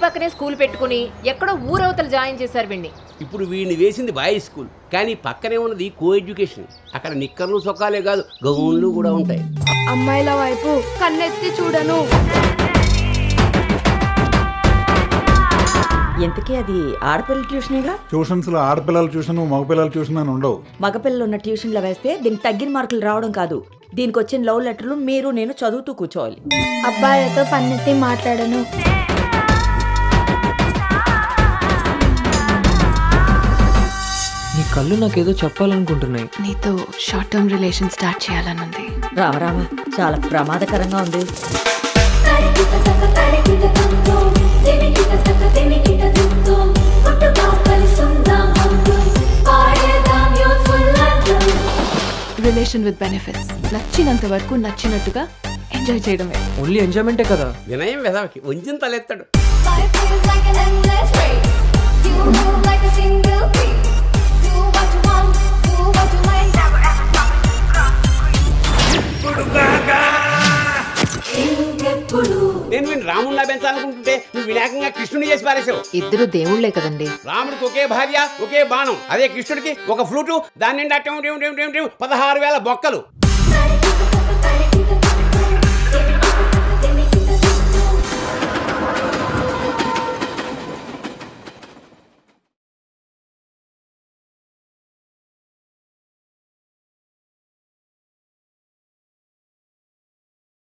పక్కనే స్కూల్ పెట్టుకుని ఎక్కడో ఊరవతలు జాయిన్ చేశారు వీణ్ణి ఇప్పుడు వీడిని వేసింది బాయ్స్ స్కూల్ కానీ పక్కనే ఉన్నది కో ఎడ్యుకేషన్ అక్కడ నిక్కర్లు సొక్కాలే కాదు గౌన్లు కూడా ఉంటాయి అమ్మాయిల వైపు కన్నెత్తి చూడను ఇంతకీ అది ఆడపిల్లల ట్యూషనేగా ట్యూషన్స్ లో ఆడపిల్లల ట్యూషన్ మగపిల్లల ట్యూషన్ అని ఉండవు మగపిల్లలు ఉన్న ట్యూషన్లో వేస్తే దీనికి తగ్గిన మార్కులు రావడం కాదు దీనికి వచ్చిన లవ్ లెటర్లు మీరు నేను చదువుతూ కూర్చోవాలి అబ్బాయిలతో పన్నెత్తి మాట్లాడను నీ కళ్ళు నాకేదో చెప్పాలనుకుంటున్నాయి నీతో షార్ట్ టర్మ్ రిలేషన్ స్టార్ట్ చేయాలనుంది రామ రామ చాలా ప్రమాదకరంగా ఉంది రిలేషన్ విత్ బెనిఫిట్స్ నచ్చినంత వరకు నచ్చినట్టుగా ఎంజాయ్ చేయడమే ఓన్లీ ఎంజాయ్మెంటే కదా వినయం వెదవకి వంచిన తలెత్తాడు నేను వీడిని రాముడిలా పెంచాలనుకుంటుంటే నువ్వు వినాయకంగా కృష్ణుని చేసి పారేసావు ఇద్దరు దేవుళ్లే కదండి రాముడికి ఒకే భార్య ఒకే బాణం అదే కృష్ణుడికి ఒక ఫ్లూటు దాని నిండా టిం టిం టిం టిం టిం పదహారు వేల బొక్కలు